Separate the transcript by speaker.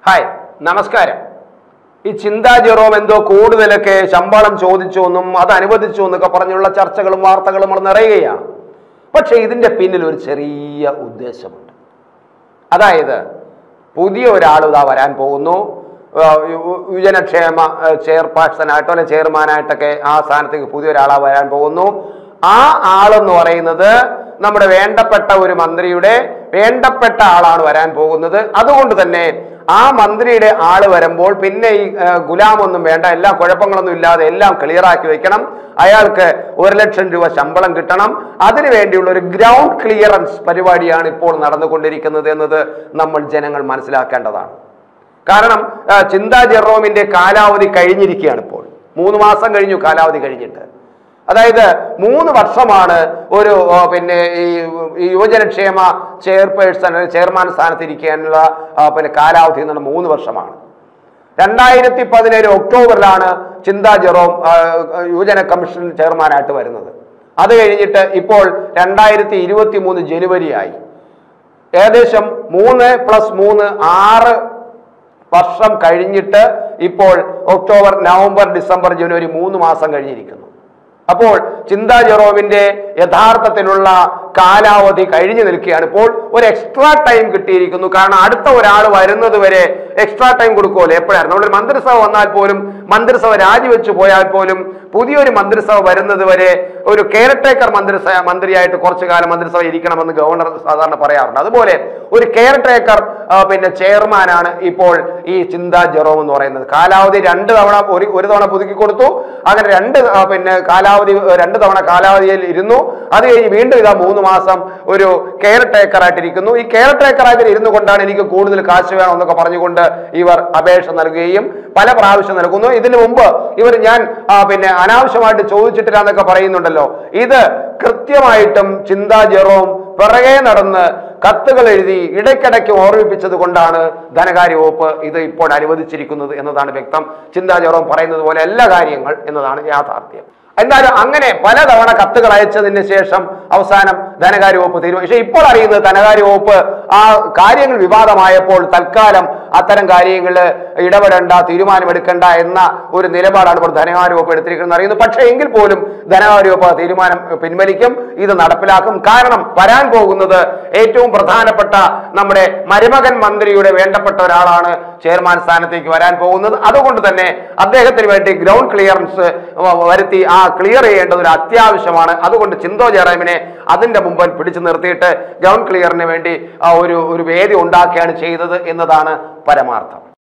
Speaker 1: hi നമസ്കാരം ഈ ചിന്താ ജെറോം എന്തോ കൂടുതലൊക്കെ ശമ്പളം ചോദിച്ചു എന്നും അത് അനുവദിച്ചു എന്നൊക്കെ പറഞ്ഞുള്ള ചർച്ചകളും വാർത്തകളും നമ്മൾ നിറയുകയാണ് പക്ഷേ ഇതിന്റെ പിന്നിൽ ഒരു ചെറിയ ഉദ്ദേശമുണ്ട് അതായത് പുതിയ ഒരാൾ ഇതാ വരാൻ പോകുന്നു ആ, യു- യുവജനക്ഷേമ ആ, ചെയർപേഴ്സണായിട്ടോ അല്ലെ ചെയർമാനായിട്ടൊക്കെ ആ സ്ഥാനത്തേക്ക് പുതിയ ഒരാളാ വരാൻ പോകുന്നു ആ ആളെന്ന് പറയുന്നത് നമ്മുടെ വേണ്ടപ്പെട്ട ഒരു മന്ത്രിയുടെ വേണ്ടപ്പെട്ട ആളാണ് വരാൻ പോകുന്നത് അതുകൊണ്ട് തന്നെ ആ മന്ത്രിയുടെ ആള് വരുമ്പോൾ പിന്നെ ഈ ആ, ഗുലാമൊന്നും വേണ്ട എല്ലാ കുഴപ്പങ്ങളൊന്നും ഇല്ലാതെ എല്ലാം ക്ലിയർ ആക്കി വെക്കണം അയാൾക്ക് ഒരു ലക്ഷം രൂപ ശമ്പളം കിട്ടണം അതിനു വേണ്ടിയുള്ള ഒരു ഗ്രൗണ്ട് ക്ലിയറൻസ് പരിപാടിയാണ് ഇപ്പോൾ നടന്നുകൊണ്ടിരിക്കുന്നത് എന്നത് നമ്മൾ ജനങ്ങൾ മനസ്സിലാക്കേണ്ടതാണ് കാരണം ആ, ചിന്താ ജെറോമിന്റെ കാലാവധി കഴിഞ്ഞിരിക്കുകയാണ് ഇപ്പോൾ മൂന്ന് മാസം കഴിഞ്ഞു കാലാവധി കഴിഞ്ഞിട്ട് അതായത് മൂന്ന് വർഷമാണ് ഒരു ആ, പിന്നെ ഈ ഈ യുവജനക്ഷേമ ചെയർപേഴ്സൺ ചെയർമാൻ സ്ഥാനത്തിരിക്കാനുള്ള ആ, പിന്നെ കാലാവധി എന്ന് പറഞ്ഞാൽ മൂന്ന് വർഷമാണ് രണ്ടായിരത്തി പതിനേഴ് ഒക്ടോബറിലാണ് ചിന്താ ജെറോം ആ, യുവജന കമ്മീഷൻ ചെയർമാനായിട്ട് വരുന്നത് അത് കഴിഞ്ഞിട്ട് ഇപ്പോൾ രണ്ടായിരത്തി ഇരുപത്തി മൂന്ന് ജനുവരിയായി ഏകദേശം മൂന്ന് പ്ലസ് മൂന്ന് ആറ് വർഷം കഴിഞ്ഞിട്ട് ഇപ്പോൾ ഒക്ടോബർ നവംബർ ഡിസംബർ ജനുവരി മൂന്ന് മാസം കഴിഞ്ഞിരിക്കുന്നു അപ്പോൾ ചിന്താ ജെറോവിന്റെ യഥാർത്ഥത്തിലുള്ള കാലാവധി കഴിഞ്ഞു നിൽക്കുകയാണ് ഇപ്പോൾ ഒരു എക്സ്ട്രാ ടൈം കിട്ടിയിരിക്കുന്നു കാരണം അടുത്ത ഒരാൾ വരുന്നത് വരെ എക്സ്ട്രാ ടൈം കൊടുക്കുമല്ലോ എപ്പോഴായിരുന്നു നമ്മളൊരു മന്ത്രിസഭ വന്നാൽ പോലും മന്ത്രിസഭ രാജിവെച്ച് പോയാൽ പോലും പുതിയൊരു മന്ത്രിസഭ വരുന്നത് വരെ ഒരു കെയർ ടേക്കർ മന്ത്രിസഭ മന്ത്രിയായിട്ട് കുറച്ചു കാലം മന്ത്രിസഭ ഇരിക്കണമെന്ന് ഗവർണർ സാധാരണ പറയാറുണ്ട് അതുപോലെ ഒരു കെയർ ടേക്കർ ആ, പിന്നെ ചെയർമാനാണ് ഇപ്പോൾ ഈ ചിന്താ ജെറോം എന്ന് പറയുന്നത് കാലാവധി രണ്ട് തവണ ഒരു ഒരു തവണ പുതുക്കി കൊടുത്തു അങ്ങനെ രണ്ട് ആ, പിന്നെ കാലാവധി ഏ, രണ്ട് തവണ കാലാവധിയിൽ ഇരുന്നു അത് കഴിഞ്ഞ് വീണ്ടും ഇതാ മൂന്ന് മാസം ഒരു കെയർ ടേക്കർ ആയിട്ടിരിക്കുന്നു ഈ കെയർ ടേക്കർ ആയിട്ട് ഇരുന്നു കൊണ്ടാണ് എനിക്ക് കൂടുതൽ കാശ് വേണം എന്നൊക്കെ പറഞ്ഞുകൊണ്ട് ഇവർ അപേക്ഷ നൽകുകയും പല പ്രാവശ്യം നൽകുന്നു ഇതിനു മുമ്പ് ഇവർ ഞാൻ ആ, പിന്നെ അനാവശ്യമായിട്ട് ചോദിച്ചിട്ടില്ല എന്നൊക്കെ പറയുന്നുണ്ടല്ലോ ഇത് കൃത്യമായിട്ടും ചിന്താ ജെറോം പിറകെ നടന്ന് കത്തുകൾ എഴുതി ഇടയ്ക്കിടയ്ക്ക് ഓർമ്മിപ്പിച്ചത് കൊണ്ടാണ് ധനകാര്യ വകുപ്പ് ഇത് ഇപ്പോൾ അനുവദിച്ചിരിക്കുന്നത് എന്നതാണ് വ്യക്തം ചിന്താ ജെറോം പറയുന്നത് പോലെ എല്ലാ കാര്യങ്ങൾ എന്നതാണ് യാഥാർത്ഥ്യം എന്തായാലും അങ്ങനെ പലതവണ കത്തുകൾ അയച്ചതിന് ശേഷം അവസാനം ധനകാര്യ വകുപ്പ് തീരുമാനം പക്ഷേ ഇപ്പോൾ അറിയുന്നത് ധനകാര്യ വകുപ്പ് ആ കാര്യങ്ങൾ വിവാദമായപ്പോൾ തൽക്കാലം അത്തരം കാര്യങ്ങളിൽ ഇടപെടേണ്ട തീരുമാനമെടുക്കേണ്ട എന്ന ഒരു നിലപാടാണ് ഇപ്പോൾ ധനകാര്യ വകുപ്പ് എടുത്തിരിക്കുന്നത് അറിയുന്നു പക്ഷേ എങ്കിൽ പോലും ധനകാര്യ വകുപ്പ് ആ തീരുമാനം പിൻവലിക്കും ഇത് നടപ്പിലാക്കും കാരണം വരാൻ പോകുന്നത് ഏറ്റവും പ്രധാനപ്പെട്ട നമ്മുടെ മരുമകൻ മന്ത്രിയുടെ വേണ്ടപ്പെട്ട ഒരാളാണ് ചെയർമാൻ സ്ഥാനത്തേക്ക് വരാൻ പോകുന്നത് അതുകൊണ്ട് തന്നെ അദ്ദേഹത്തിന് വേണ്ടി ഗ്രൗണ്ട് ക്ലിയറൻസ് വരുത്തി ആ ക്ലിയർ ചെയ്യേണ്ടത് ഒരു അത്യാവശ്യമാണ് അതുകൊണ്ട് ചിന്തോ ജയറാമിനെ അതിന്റെ മുമ്പിൽ പിടിച്ചു നിർത്തിയിട്ട് ഗ്രൗണ്ട് ക്ലിയറിന് വേണ്ടി ആ ഒരു ഒരു വേദി ഉണ്ടാക്കുകയാണ് ചെയ്തത് എന്നതാണ് പരമാർത്ഥം